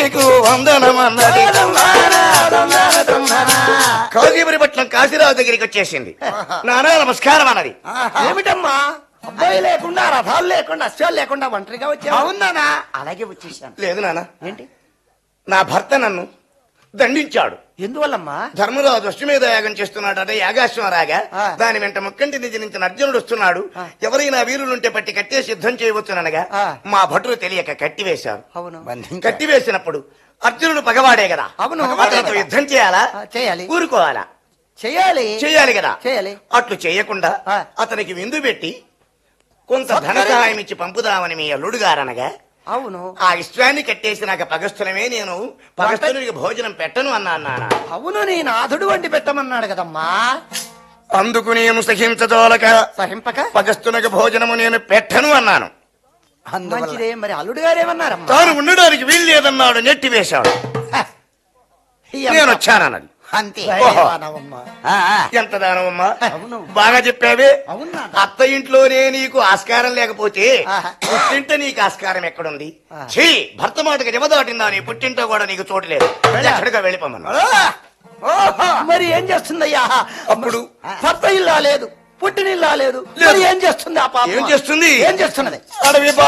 నీకు వందనమన్నది కాజీపురి పట్నం కాశీరావు దగ్గరికి వచ్చేసింది నానా నమస్కారం అన్నది ఏమిటమ్మా అబ్బాయి లేకుండా రథాలు లేకుండా అశ్వాలు లేకుండా ఒంటరిగా వచ్చావు అవునానా అలాగే వచ్చేసాను లేదు నాన్న ఏంటి నా భర్త నన్ను దండించాడు ఎందువల్లమ్మా ధర్మరాజు అశ్వమేధ యాగం చేస్తున్నాడు అంటే యాగాశ్వం రాగా ఆ. దాని వెంట ముక్కంటి నిజనించిన అర్జునుడు వస్తున్నాడు ఎవరైనా వీరులుంటే పట్టి కట్టేసి యుద్ధం చేయవచ్చుననగా ఆ. మా భటులు తెలియక కట్టివేశారు అవును కట్టివేసినప్పుడు అర్జునుడు పగవాడే కదా అవును. అతనితో యుద్ధం చేయాలా ఆ, చేయాలి ఊరుకోవాలా చేయాలి చేయాలి కదా చేయాలి అట్లు చేయకుండా ఆ. అతనికి విందు పెట్టి కొంత ధన సత్కరి- సహాయం ఇచ్చి పంపుదామని మీ అల్లుడు గారనగా అవును ఆ ఇష్టాన్ని కట్టేసి నాకు పగస్థలమే నేను పగస్థలుడికి భోజనం పెట్టను అన్నా నాన్న అవును నీ నాథుడు వండి పెట్టమన్నాడు కదమ్మా అందుకు నేను సహించదోలక సహింపక పగస్తునకు భోజనము నేను పెట్టను అన్నాను మంచిదే మరి అల్లుడు గారు ఏమన్నారమ్మా తాను ఉండడానికి వీల్లేదన్నాడు నెట్టివేశాడు హ. ఈ అమ్మ నేను వచ్చానన్నది అంతే దయవానవమ్మా. ఆ, ఆ. ఎంత దానమమ్మా అవును బాగా చెప్పావే అవును నాన్న. అత్త ఇంట్లోనే నీకు ఆస్కారం లేకపోతే ఆహా. పుట్టింట నీకు ఆస్కారం ఎక్కడుంది ఆ. ఛీ భర్త మాటకి జమదాటిందా నీ పుట్టింటో కూడా నీకు చోటు లేదు ఎక్కడిగా వెళ్ళిపోమన్నా మరి ఏం చేస్తుందయ్యా అప్పుడు భర్త ఇల్లా లేదు పుట్టినిల్లా లేదు లేదు. మరి ఏం చేస్తుంది ఆ పాప ఏం చేస్తుంది ఏం చేస్తున్నది అడవి